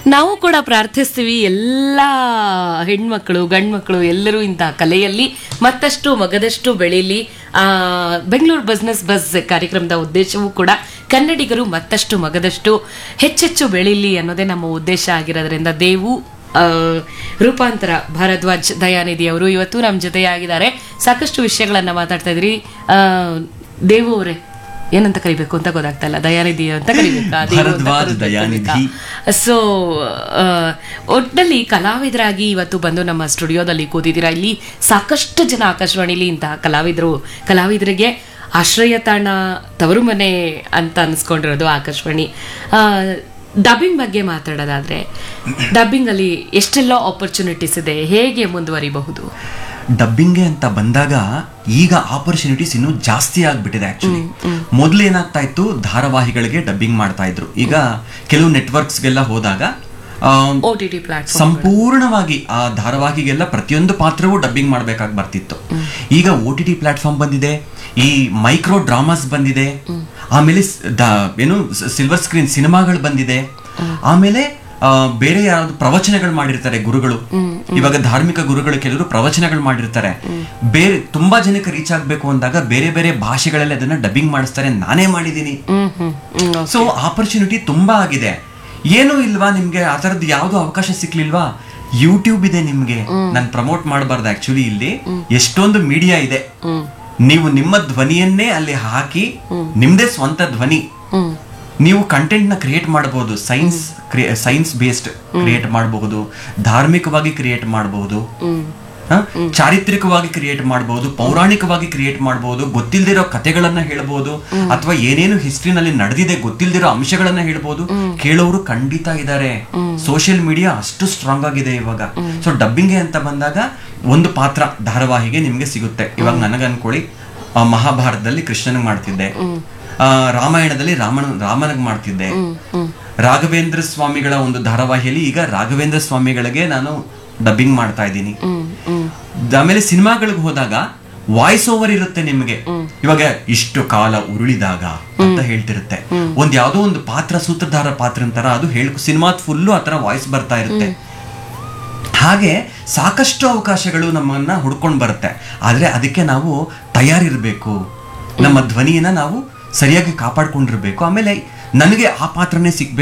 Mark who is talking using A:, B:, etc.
A: ನಾವು ಕೂಡ ಪ್ರಾರ್ಥಿಸ್ತೀವಿ ಎಲ್ಲ ಹೆಣ್ಮಕ್ಳು ಗಂಡ್ಮಕ್ಳು ಎಲ್ಲರೂ ಇಂತಹ ಕಲೆಯಲ್ಲಿ ಮತ್ತಷ್ಟು ಮಗದಷ್ಟು ಬೆಳೀಲಿ ಆ ಬೆಂಗಳೂರು ಬಿಸ್ನೆಸ್ ಬಸ್ ಕಾರ್ಯಕ್ರಮದ ಉದ್ದೇಶವೂ ಕೂಡ ಕನ್ನಡಿಗರು ಮತ್ತಷ್ಟು ಮಗದಷ್ಟು ಹೆಚ್ಚೆಚ್ಚು ಬೆಳೀಲಿ ಅನ್ನೋದೇ ನಮ್ಮ ಉದ್ದೇಶ ಆಗಿರೋದ್ರಿಂದ ದೇವು ಆ, ರೂಪಾಂತರ ಭಾರದ್ವಾಜ್ ದಯಾನಿಧಿ ಅವರು ಇವತ್ತು ನಮ್ಮ ಜೊತೆಯಾಗಿದ್ದಾರೆ ಸಾಕಷ್ಟು ವಿಷಯಗಳನ್ನ ಮಾತಾಡ್ತಾ ಇದ್ರಿ ಆ, ದೇವು ಅವರೇ ಏನಂತ ಕರಿಬೇಕು ಅಂತ ಗೊತ್ತಾಗ್ತಾ ಇಲ್ಲ ದಯಾನಿಧಿ ಅಂತ ಕರಿಬೇಕಾ ದೇವು ಅಂತ
B: ಭಾರದ್ವಾಜ್
A: ಕರಿಬೇಕಾ?
B: ದಯಾನಿಧಿ.
A: ಸೊ ಒಟ್ಟಲ್ಲಿ ಕಲಾವಿದರಾಗಿ ಇವತ್ತು ಬಂದು ನಮ್ಮ ಸ್ಟುಡಿಯೋದಲ್ಲಿ ಕೂತಿದ್ದೀರಾ ಇಲ್ಲಿ ಸಾಕಷ್ಟು ಜನ ಆಕಾಶವಾಣಿಲಿ ಇಂತಹ ಕಲಾವಿದರು ಕಲಾವಿದರಿಗೆ ಆಶ್ರಯ ತಾಣ ತವರು ಮನೆ ಅಂತ ಅನ್ಸ್ಕೊಂಡಿರೋದು ಆಕಾಶವಾಣಿ ಡಬ್ಬಿಂಗ್ ಬಗ್ಗೆ ಮಾತಾಡೋದಾದ್ರೆ ಡಬ್ಬಿಂಗ್ ಅಲ್ಲಿ ಎಷ್ಟೆಲ್ಲ ಆಪರ್ಚುನಿಟೀಸ್ ಇದೆ ಹೇಗೆ ಮುಂದುವರಿಬಹುದು
B: ಡಬ್ಬಿಂಗ್ಗೆ ಅಂತ ಬಂದಾಗ ಈಗ ಆಪರ್ಚುನಿಟೀಸ್ ಇನ್ನೂ ಜಾಸ್ತಿ ಆಗ್ಬಿಟ್ಟಿದೆ ಆಕ್ಚುಲಿ ಮೊದಲು ಏನಾಗ್ತಾ ಇತ್ತು ಧಾರಾವಾಹಿಗಳಿಗೆ ಡಬ್ಬಿಂಗ್ ಮಾಡ್ತಾ ಇದ್ರು ಈಗ ಕೆಲವು ನೆಟ್ವರ್ಕ್ಸ್ಗೆಲ್ಲ ಹೋದಾಗ ಆ,
A: ಓ ಟಿ ಟಿ ಪ್ಲಾಟ್ಫಾರ್ಮ್
B: ಸಂಪೂರ್ಣವಾಗಿ ಆ ಧಾರಾವಾಹಿಗೆಲ್ಲ ಪ್ರತಿಯೊಂದು ಪಾತ್ರವೂ ಡಬ್ಬಿಂಗ್ ಮಾಡ್ಬೇಕಾಗಿ ಬರ್ತಿತ್ತು ಈಗ ಓ ಟಿ ಟಿ ಪ್ಲಾಟ್ಫಾರ್ಮ್ ಬಂದಿದೆ ಈ ಮೈಕ್ರೋ ಡ್ರಾಮಾಸ್ ಬಂದಿದೆ ಆಮೇಲೆ ಸ್- ದ- ಏನು ಸಿಲ್ವರ್ ಸ್ಕ್ರೀನ್ ಸಿನಿಮಾಗಳು ಬಂದಿದೆ ಆಮೇಲೆ ಆ, ಬೇರೆ ಯಾವ್ದು ಪ್ರವಚನಗಳು ಮಾಡಿರ್ತಾರೆ ಗುರುಗಳು ಇವಾಗ ಧಾರ್ಮಿಕ ಗುರುಗಳು ಕೆಲವರು ಪ್ರವಚನಗಳು ಮಾಡಿರ್ತಾರೆ ಬೇರೆ ತುಂಬಾ ಜನಕ್ಕೆ ರೀಚ್ ಆಗ್ಬೇಕು ಅಂದಾಗ ಬೇರೆ ಬೇರೆ ಭಾಷೆಗಳಲ್ಲಿ ಅದನ್ನ ಡಬ್ಬಿಂಗ್ ಮಾಡಿಸ್ತಾರೆ ನಾನೇ ಮಾಡಿದೀನಿ
A: ಹ್ಮ್ ಹ್ಮ್ ಹ್ಮ್
B: ಸೊ ಆಪರ್ಚುನಿಟಿ ತುಂಬಾ ಆಗಿದೆ ಏನು ಇಲ್ವಾ ನಿಮ್ಗೆ ಆ ತರದ್ದು ಯಾವ್ದು ಅವಕಾಶ ಸಿಕ್ಲಿಲ್ವಾ ಯೂಟ್ಯೂಬ್ ಇದೆ ನಿಮ್ಗೆ ನಾನು ಪ್ರಮೋಟ್ ಮಾಡಬಾರ್ದು ಆಕ್ಚುಲಿ ಇಲ್ಲಿ ಎಷ್ಟೊಂದು ಮೀಡಿಯಾ ಇದೆ ನೀವು ನಿಮ್ಮ ಧ್ವನಿಯನ್ನೇ ಅಲ್ಲಿ ಹಾಕಿ ನಿಮ್ದೇ ಸ್ವಂತ ಧ್ವನಿ
A: ಹ್ಮ್
B: ನೀವು ಕಂಟೆಂಟ್ ನ ಕ್ರಿಯೇಟ್ ಮಾಡಬಹುದು ಸೈನ್ಸ್ ಸೈನ್ಸ್ ಬೇಸ್ಡ್ ಕ್ರಿಯೇಟ್ ಮಾಡಬಹುದು ಧಾರ್ಮಿಕವಾಗಿ ಕ್ರಿಯೇಟ್ ಮಾಡಬಹುದು ಹ? ಚಾರಿತ್ರಿಕವಾಗಿ ಕ್ರಿಯೇಟ್ ಮಾಡಬಹುದು ಪೌರಾಣಿಕವಾಗಿ ಕ್ರಿಯೇಟ್ ಮಾಡಬಹುದು ಗೊತ್ತಿಲ್ದಿರೋ ಕಥೆಗಳನ್ನ ಹೇಳ್ಬೋದು ಅಥವಾ ಏನೇನು ಹಿಸ್ಟ್ರಿನಲ್ಲಿ ನಡೆದಿದೆ ಗೊತ್ತಿಲ್ದಿರೋ ಅಂಶಗಳನ್ನ ಹೇಳ್ಬೋದು ಕೇಳೋರು ಖಂಡಿತ ಇದ್ದಾರೆ ಸೋಷಿಯಲ್ ಮೀಡಿಯಾ ಅಷ್ಟು ಸ್ಟ್ರಾಂಗ್ ಆಗಿದೆ ಇವಾಗ ಸೊ ಡಬ್ಬಿಂಗ್ಗೆ ಅಂತ ಬಂದಾಗ ಒಂದು ಪಾತ್ರ ಧಾರಾವಾಹಿಗೆ ನಿಮ್ಗೆ ಸಿಗುತ್ತೆ ಇವಾಗ ನನಗೆ ಅನ್ಕೊಳ್ಳಿ ಆ, ಮಹಾಭಾರತದಲ್ಲಿ ಕೃಷ್ಣನಿಗೆ ಮಾಡ್ತಿದ್ದೆ ಆ, ರಾಮಾಯಣದಲ್ಲಿ ರಾಮನ ರಾಮನಿಗೆ ಮಾಡ್ತಿದ್ದೆ ರಾಘವೇಂದ್ರ ಸ್ವಾಮಿಗಳ ಒಂದು ಧಾರಾವಾಹಿಯಲ್ಲಿ ಈಗ ರಾಘವೇಂದ್ರ ಸ್ವಾಮಿಗಳಿಗೆ ನಾನು ಡಬ್ಬಿಂಗ್ ಮಾಡ್ತಾ ಇದ್ದೀನಿ ಆಮೇಲೆ ಸಿನಿಮಾಗಳಿಗೆ ಹೋದಾಗ ವಾಯ್ಸ್ ಓವರ್ ಇರುತ್ತೆ ನಿಮಗೆ ಇವಾಗ ಇಷ್ಟು ಕಾಲ ಉರುಳಿದಾಗ ಅಂತ ಹೇಳ್ತಿರುತ್ತೆ ಒಂದ್ ಯಾವ್ದೋ ಒಂದು ಪಾತ್ರ ಸೂತ್ರಧಾರ ಪಾತ್ರ ಅಂತಾರ ಅದು ಹೇಳ್ ಸಿನಿಮಾದ ಫುಲ್ಲು ಆತರ ವಾಯ್ಸ್ ಬರ್ತಾ ಇರುತ್ತೆ ಹಾಗೆ ಸಾಕಷ್ಟು ಅವಕಾಶಗಳು ನಮ್ಮನ್ನ ಹುಡ್ಕೊಂಡು ಬರುತ್ತೆ ಆದ್ರೆ ಅದಕ್ಕೆ ನಾವು ತಯಾರಿರ್ಬೇಕು ನಮ್ಮ ಧ್ವನಿಯನ್ನ ನಾವು ಸರಿಯಾಗಿ ಕಾಪಾಡ್ಕೊಂಡಿರ್ಬೇಕು ಆಮೇಲೆ ನನಗೆ ಆ ಪಾತ್ರನೇ ಸಿಗ್ಬೇಕು